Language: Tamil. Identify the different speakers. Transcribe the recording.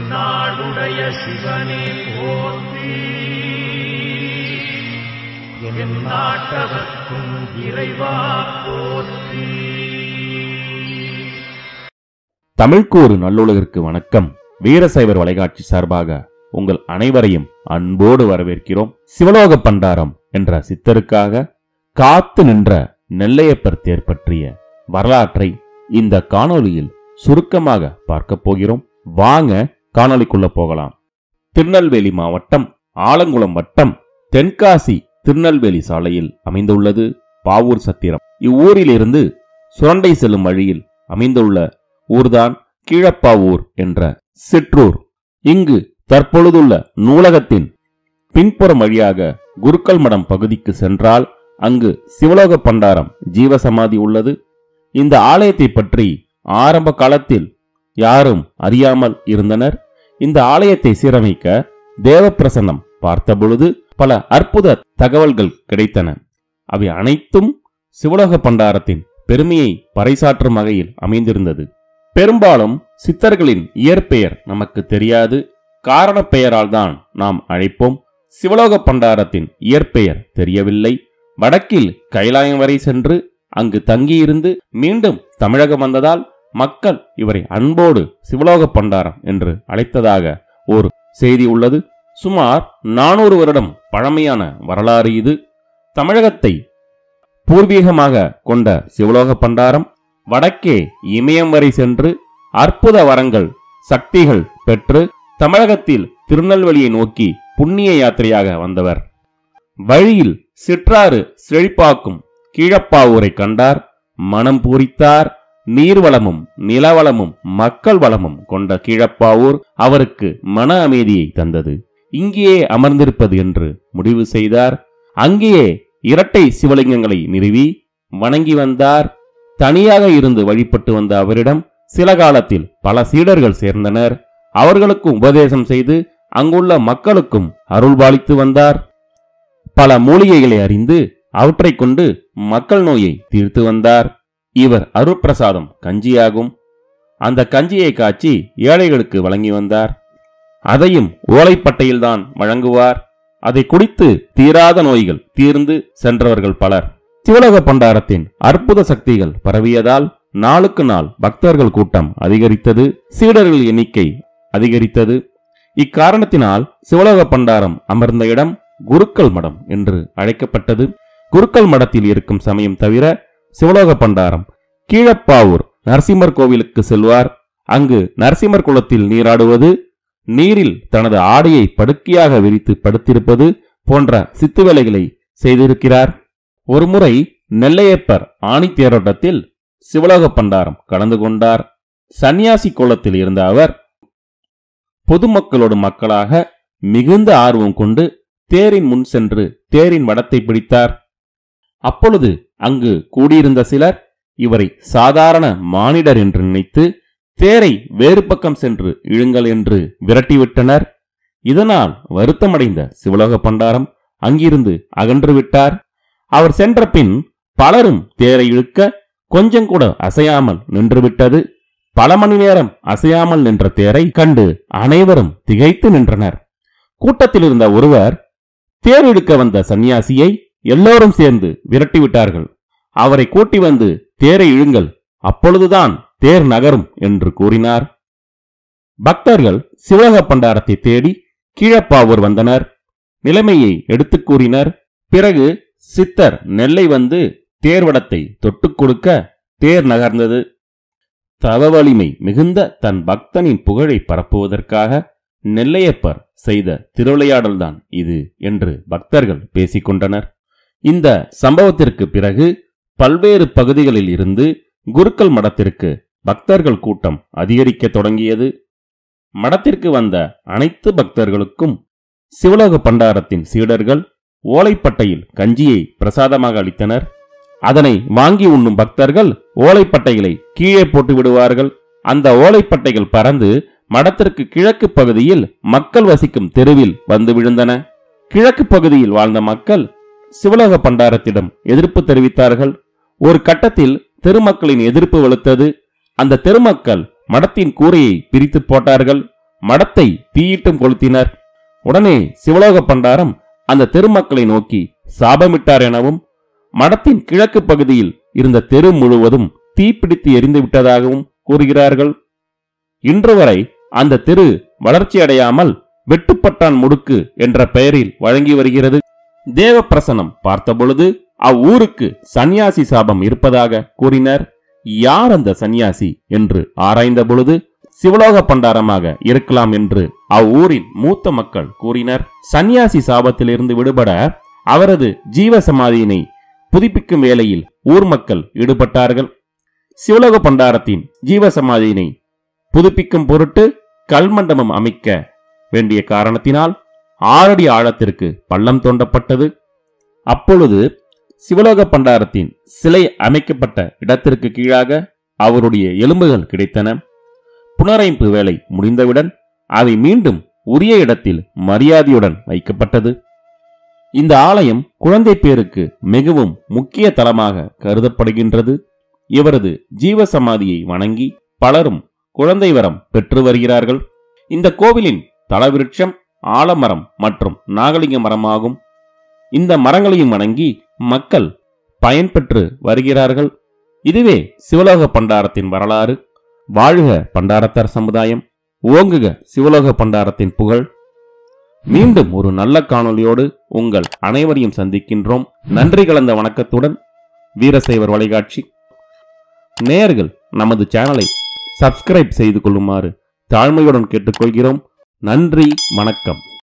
Speaker 1: என்னாடுடைய சிவனே போற்றி என் நாட்டவர்க்கும் இறைவா போற்றி
Speaker 2: தமிழ்க்கு ஒரு நல்லுலகிற்கு வணக்கம் வீரசைவர் வளைகாட்சி சார்பாக உங்கள் அனைவரையும் அன்போடு வரவேற்கிறோம் சிவலோக பண்டாரம் என்ற சித்தருக்காக காத்து நின்ற நெல்லையப்பர் தேர் பற்றிய வரலாற்றை இந்த காணொளியில் சுருக்கமாக பார்க்க போகிறோம் வாங்க காணொளிக்குள்ள போகலாம் திருநெல்வேலி மாவட்டம் ஆலங்குளம் வட்டம் தென்காசி திருநெல்வேலி சாலையில் அமைந்துள்ளது பாவூர் சத்திரம் இவ்வூரிலிருந்து சுரண்டை செல்லும் வழியில் அமைந்துள்ள ஊர்தான் கீழப்பாவூர் என்ற சிற்றூர் இங்கு தற்பொழுதுள்ள நூலகத்தின் பின்புறம் வழியாக குருக்கள் மடம் பகுதிக்கு சென்றால் அங்கு சிவலோக பண்டாரம் ஜீவசமாதி உள்ளது இந்த ஆலயத்தை பற்றி ஆரம்ப காலத்தில் யாரும் அறியாமல் இருந்தனர் இந்த ஆலயத்தை சீரமைக்க தேவப்பிரசன்னம் பார்த்தபொழுது பல அற்புத தகவல்கள் கிடைத்தன அவை அனைத்தும் சிவலோக பண்டாரத்தின் பெருமையை பறைசாற்றும் வகையில் அமைந்திருந்தது பெரும்பாலும் சித்தர்களின் இயற்பெயர் நமக்கு தெரியாது காரணப் பெயரால் தான் நாம் அழைப்போம் சிவலோக பண்டாரத்தின் இயற்பெயர் தெரியவில்லை வடக்கில் கைலாயம் வரை சென்று அங்கு தங்கியிருந்து மீண்டும் தமிழகம் வந்ததால் மக்கள் இவரை அன்போடு சிவலோக பண்டாரம் என்று அழைத்ததாக ஒரு செய்தி உள்ளது சுமார் நானூறு வருடம் பழமையான வரலாறு இது தமிழகத்தை பூர்வீகமாக கொண்ட சிவலோக பண்டாரம் வடக்கே இமயம் வரை சென்று அற்புத வரங்கள் சக்திகள் பெற்று தமிழகத்தில் திருநெல்வேலியை நோக்கி புண்ணிய யாத்திரையாக வந்தவர் வழியில் சிற்றாறு செழிப்பாக்கும் கீழப்பாவூரை கண்டார் மனம் பூரித்தார் நீர்வளமும் நிலவளமும் மக்கள் வளமும் கொண்ட கீழப்பாவூர் அவருக்கு மன அமைதியை தந்தது இங்கேயே அமர்ந்திருப்பது என்று முடிவு செய்தார் அங்கேயே இரட்டை சிவலிங்கங்களை நிறுவி வணங்கி வந்தார் தனியாக இருந்து வழிபட்டு வந்த அவரிடம் சில காலத்தில் பல சீடர்கள் சேர்ந்தனர் அவர்களுக்கும் உபதேசம் செய்து அங்குள்ள மக்களுக்கும் அருள்பாலித்து வந்தார் பல மூலிகைகளை அறிந்து அவற்றைக் கொண்டு மக்கள் நோயை தீர்த்து வந்தார் இவர் அருட்பிரசாதம் கஞ்சியாகும் அந்த கஞ்சியை காய்ச்சி ஏழைகளுக்கு வழங்கி வந்தார் அதையும் ஓலைப்பட்டையில்தான் வழங்குவார் அதை குடித்து தீராத நோய்கள் தீர்ந்து சென்றவர்கள் பலர் சிவலோக பண்டாரத்தின் அற்புத சக்திகள் பரவியதால் நாளுக்கு நாள் பக்தர்கள் கூட்டம் அதிகரித்தது சீடர்கள் எண்ணிக்கை அதிகரித்தது இக்காரணத்தினால் சிவலோக பண்டாரம் அமர்ந்த இடம் குருக்கள் மடம் என்று அழைக்கப்பட்டது குருக்கள் மடத்தில் இருக்கும் சமயம் தவிர சிவலோக பண்டாரம் கீழப்பாவூர் நரசிம்மர் கோவிலுக்கு செல்வார் அங்கு நரசிம்மர் குளத்தில் நீராடுவது நீரில் தனது ஆடையை படுக்கையாக விரித்து படுத்திருப்பது போன்ற சித்து வேலைகளை செய்திருக்கிறார் ஒருமுறை நெல்லையப்பர் ஆணி தேரோட்டத்தில் சிவலோக பண்டாரம் கலந்து கொண்டார் சந்நியாசி கோலத்தில் இருந்த அவர் பொதுமக்களோடு மக்களாக மிகுந்த ஆர்வம் கொண்டு தேரின் முன் சென்று தேரின் வடத்தை பிடித்தார் அப்பொழுது அங்கு கூடியிருந்த சிலர் இவரை சாதாரண மானிடர் என்று நினைத்து தேரை வேறு பக்கம் சென்று இழுங்கள் என்று விரட்டிவிட்டனர் இதனால் வருத்தமடைந்த சிவலோக பண்டாரம் அங்கிருந்து அகன்று விட்டார் அவர் சென்ற பின் பலரும் தேரை இழுக்க கொஞ்சம் கூட அசையாமல் நின்றுவிட்டது பல மணி நேரம் அசையாமல் நின்ற தேரை கண்டு அனைவரும் திகைத்து நின்றனர் கூட்டத்தில் இருந்த ஒருவர் தேர் இழுக்க வந்த சந்நியாசியை எல்லோரும் சேர்ந்து விரட்டிவிட்டார்கள் அவரை கூட்டி வந்து தேரை இழுங்கள் அப்பொழுதுதான் தேர் நகரும் என்று கூறினார் பக்தர்கள் சிவலோக பண்டாரத்தை தேடி கீழப்பாவூர் வந்தனர் நிலைமையை எடுத்துக் கூறினர் பிறகு சித்தர் நெல்லை வந்து தேர்வடத்தை தொட்டுக் கொடுக்க தேர் நகர்ந்தது தவ வலிமை மிகுந்த தன் பக்தனின் புகழை பரப்புவதற்காக நெல்லையப்பர் செய்த திருவிளையாடல்தான் இது என்று பக்தர்கள் பேசிக்கொண்டனர் இந்த சம்பவத்திற்கு பிறகு பல்வேறு பகுதிகளில் இருந்து குருக்கள் மடத்திற்கு பக்தர்கள் கூட்டம் அதிகரிக்க தொடங்கியது மடத்திற்கு வந்த அனைத்து பக்தர்களுக்கும் சிவலோக பண்டாரத்தின் சீடர்கள் ஓலைப்பட்டையில் கஞ்சியை பிரசாதமாக அளித்தனர் அதனை வாங்கி உண்ணும் பக்தர்கள் ஓலைப்பட்டைகளை கீழே போட்டு விடுவார்கள் அந்த ஓலைப்பட்டைகள் பறந்து மடத்திற்கு கிழக்கு பகுதியில் மக்கள் வசிக்கும் தெருவில் வந்து விழுந்தன கிழக்கு பகுதியில் வாழ்ந்த மக்கள் சிவலோக பண்டாரத்திடம் எதிர்ப்பு தெரிவித்தார்கள் ஒரு கட்டத்தில் தெருமக்களின் எதிர்ப்பு வலுத்தது அந்த தெருமக்கள் மடத்தின் கூரையை பிரித்து போட்டார்கள் மடத்தை தீயிட்டும் கொளுத்தினர் உடனே சிவலோக பண்டாரம் அந்த தெருமக்களை நோக்கி சாபமிட்டார் எனவும் மடத்தின் கிழக்கு பகுதியில் இருந்த தெரு முழுவதும் தீப்பிடித்து எரிந்து விட்டதாகவும் கூறுகிறார்கள் இன்று வரை அந்த தெரு வளர்ச்சியடையாமல் வெட்டுப்பட்டான் முடுக்கு என்ற பெயரில் வழங்கி வருகிறது தேவப்பிரசனம் பார்த்தபொழுது அவ்வூருக்கு சந்நியாசி சாபம் இருப்பதாக கூறினர் யார் அந்த சந்நியாசி என்று ஆராய்ந்த பொழுது சிவலோக பண்டாரமாக இருக்கலாம் என்று அவ்வூரின் மூத்த மக்கள் கூறினர் சந்நியாசி சாபத்திலிருந்து விடுபட அவரது ஜீவ சமாதியினை புதுப்பிக்கும் வேளையில் ஊர் மக்கள் ஈடுபட்டார்கள் சிவலோக பண்டாரத்தின் ஜீவ சமாதியினை புதுப்பிக்கும் பொருட்டு கல்மண்டபம் அமைக்க வேண்டிய காரணத்தினால் ஆறடி ஆழத்திற்கு பள்ளம் தோண்டப்பட்டது அப்பொழுது சிவலோக பண்டாரத்தின் சிலை அமைக்கப்பட்ட இடத்திற்கு கீழாக அவருடைய எலும்புகள் கிடைத்தன புனரைப்பு வேலை முடிந்தவுடன் அவை மீண்டும் உரிய இடத்தில் மரியாதையுடன் வைக்கப்பட்டது இந்த ஆலயம் குழந்தை பேருக்கு மிகவும் முக்கிய தலமாக கருதப்படுகின்றது இவரது ஜீவ சமாதியை வணங்கி பலரும் குழந்தை வரம் பெற்று வருகிறார்கள் இந்த கோவிலின் தலவிருட்சம் ஆலமரம் மற்றும் நாகலிங்க மரமாகும் இந்த மரங்களையும் வணங்கி மக்கள் பயன்பெற்று வருகிறார்கள் இதுவே சிவலோக பண்டாரத்தின் வரலாறு வாழ்க பண்டாரத்தார் சமுதாயம் ஓங்குக சிவலோக பண்டாரத்தின் புகழ் மீண்டும் ஒரு நல்ல காணொளியோடு உங்கள் அனைவரையும் சந்திக்கின்றோம் நன்றி கலந்த வணக்கத்துடன் வீரசைவர் வழிகாட்சி நேயர்கள் நமது சேனலை சப்ஸ்கிரைப் செய்து கொள்ளுமாறு தாழ்மையுடன் கேட்டுக்கொள்கிறோம் நன்றி வணக்கம்